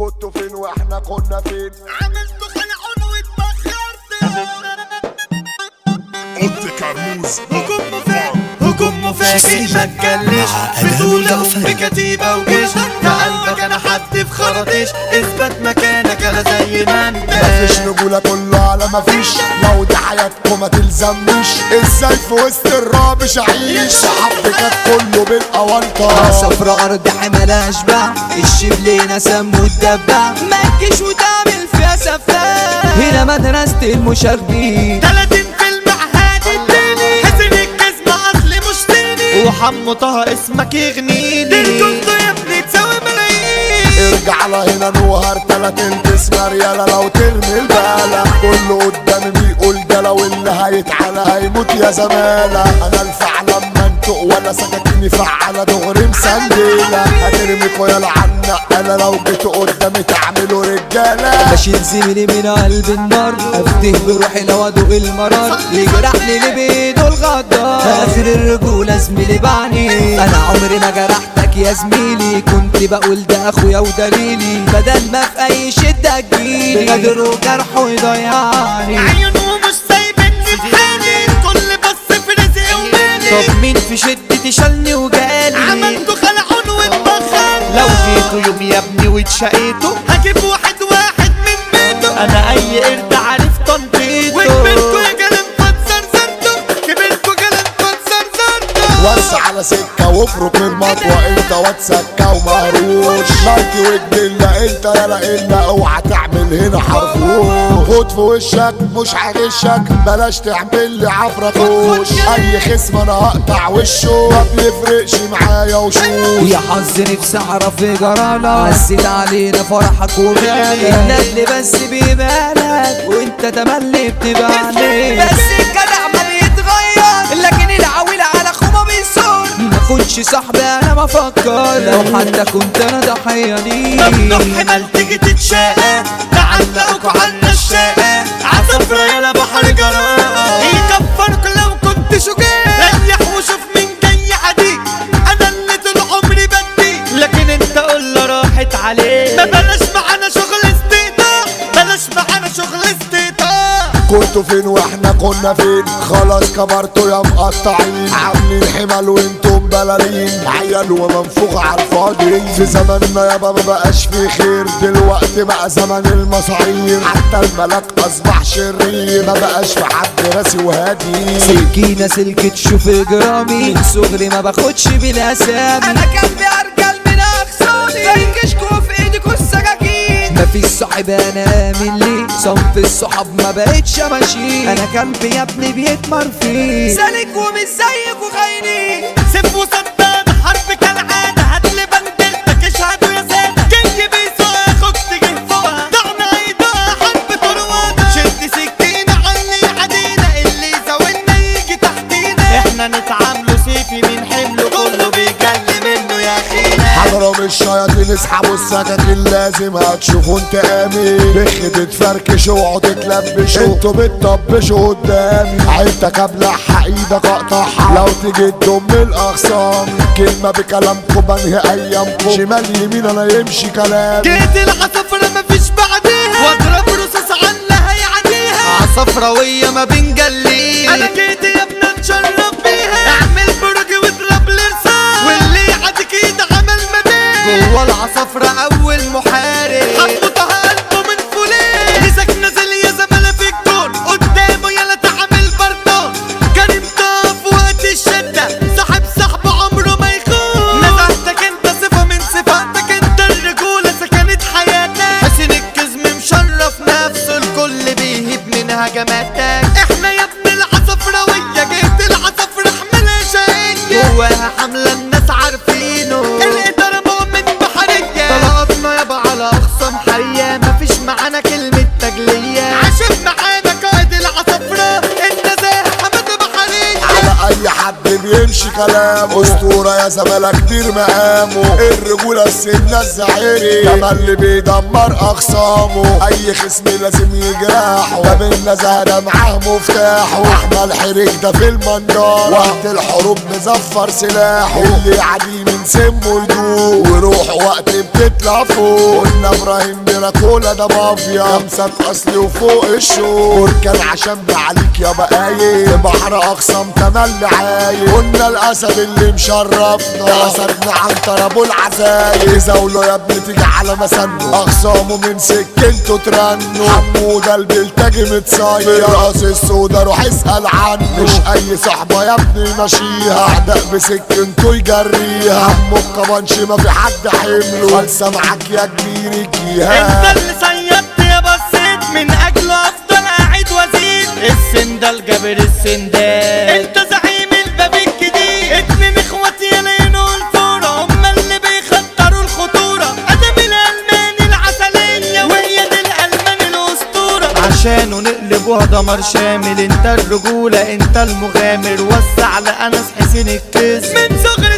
كنتوا فين واحنا كنا فين عملتوا خلعون واتبخرت قط كرموز هجوم مفاجئ هجوم مفاجئ ما تجلش بطولة بكتيبة وجيش ده قلبك انا حد في خرطيش اثبت مكانك انا زي ما انت مفيش رجولة كله على مفيش لو دي حياتكم ما تلزمنيش ازاي في وسط الرابش اعيش صحابي كانت كله بالقوانطة صفرة أرض حملها أشبع الشبلينة سم والدبع ما تجيش وتعمل فيها سفاح هنا مدرسة المشاغبين 30 في المعهد التاني حسن الجزمة اصلي مش تاني وحمو طه اسمك يغنيني دلتوتو يا ابني تساوي ملايين ارجع لهنا نوهر تلاتين تسمر يالا لو ترمي البالة كله قدامي بيقول ده لو اللي هيتعالى هيموت يا زمالة انا الفعل لما انتق ولا سكتني فعالة دغري مسنديلة هترميكوا يالا عالنقالة لو جيتوا قدامي تعملوا رجالة بشيل زميلي من قلب النار أفته بروحي لو أدوق المرار يجرحني اللي بإيده الغدار آخر الرجولة زميلي بعني أنا عمري ما جرحتك يا زميلي كنت بقول ده أخويا ودليلي بدل ما في أي شدة تجيلي بغدر وجرحه يضيعني عيونه مش سايبني في حالي كل بص في رزقي ومالي طب مين في شدتي شالني وجالي عملتوا خلعون واتبخرت لو جيتوا يوم يا ابني واتشقيتوا هجيب واحد واحد من بيته انا اي قرد عارف تنطيطه وكبرتوا يا جلال فاتزرزرتوا كبرتوا جلال فاتزرزرتوا وسع على سكة وافرك المطوة انت واد سكة ومهروش مالكي وجدلة انت لا لا الا اوعى تعمل هنا حرفوش خد في وشك مش هغشك بلاش تعمل لي عفركوش اي خصم انا هقطع وشه ما بيفرقش معايا وشوش يا حظ نفسي اعرف ايه جرالك نسيت علينا فرحك وغالي النجل بس بيبالك وانت تملي بتبقى عليك بس الجدع ما بيتغير لكن العويل على اخوه ما بيصون ما اخدش صاحبي انا بفكر لو حتى كنت انا ضحيه ممنوع ليك حمل تيجي تتشاقى تعلقوا عنا الشاقى عصفرة يلا بحر جراء يكفرك لو كنت شجاع ريح وشوف مين جاي عديك انا اللي طول عمري بدي لكن انت قول له راحت عليك ما بلاش معانا شغل استهتار بلاش معانا شغل استهتار كنتوا فين واحنا كنا فين خلاص كبرتوا يا مقطعين عاملين حمل وانتم بلالين عيال ومنفوخ على الفاضي في زماننا يابا ما بقاش في خير دلوقتي بقى زمن المصاعير حتى الملاك اصبح شرير ما بقاش في حد راسي وهادي سكينة سلك تشوف جرامي من صغري ما باخدش بالاسامي انا كلبي ارجل من اخصامي زي كشكو في ايدكوا السكاكين مفيش صاحب انا امن ليه صنف الصحاب ما بقتش اماشي انا كلبي يا ابني بيتمر فيه سالك ومش زيك وخاينين سيف وصدام حرب كالعادة هاتلي بندلتك اشهدوا يا سادة جاي بيسوق اخوك تجي فوقها دعنا ايدها حرب طروادة شد سكينة علي عدينا اللي يزاولنا يجي تحتينا احنا نتعاملوا سيفي من حمله كله بيجلي منه يا اخينا حضروا الشياطين اسحبوا السكاكين لازم هتشوفوا انتقامي بخ تتفركش اوعوا تتلبشوا انتوا بتطبشوا قدامي عيلتك ابلعها ايدك اقطعها لو تيجي تضم الاخصام كلمه بكلامكم بنهي ايامكم شمال يمين انا يمشي كلامي جيت العصفرة مفيش بعديها واضرب رصاص عنها يعديها عصفراوية ما بنجليها انا جيت يا ابني نشرب بيها اعمل برج واضرب لرصاص واللي يعديك يتعمل مدين جوه العصفرة اول محارب حطها قلبه من فولاذ مسك نزل يا زمالة في الجون قدامه يلا تعمل بردون كريم طاف وقت الشدة صاحب صاحبه عمره ما يخون نزعتك انت صفة من صفاتك انت الرجولة سكنت حياتك حسين الكزم مشرف نفسه الكل بيهيب من هجماتك احنا يا ابن العصفراوية جهة العصفرة احملها شقية جواها حملة الناس عارفينه الإدارة مؤمن بحرية طلقاتنا يابا على أقصى محية مفيش معانا كلمة تجلية عشان معانا قائد العصفرة انت زي حمد بحرية على اي حد بيمشي كلام اسطوره يا زمالة كتير مقامه الرجولة السنة الزعيري ده اللي بيدمر اخصامه اي خصم لازم يجرحه ده بالنزهة ده معاه مفتاحه احنا الحريق ده في المنظار وقت الحروب نزفر سلاحه اللي يعدي من سمه يدوق وروح وقت بتطلع فوق قلنا ابراهيم بيراكولا ده مافيا خمسة اصلي وفوق الشوق بركان عشان بعليك يا بقايل في بحر اقسم تملي عايل قلنا الاسد اللي مشرفنا ده اسدنا عنتر ابو العزايل زاوله يا ابني تيجي على مسنه اخصامه من سكنته ترنه حموده البلتاجي متصير راس السودا روح اسال عنه مش اي صحبه يا ابني ماشيها اعداء بسكنته يجريها عمو الكبانش ما في حد حمله خالصه معاك يا كبير الجيهان انت اللي صيدت يا بصيت من اجله افضل قاعد وزيد السندال جابر السندال انت زعيم الباب الجديد اتنين اخواتي يلاقينوا الفورة هما اللي بيخطروا الخطورة ادم الالماني العسلية وهي دي الالماني الاسطورة عشانه نقلبوها دمر شامل انت الرجولة انت المغامر وسع لأنس حسين الكذب من صغر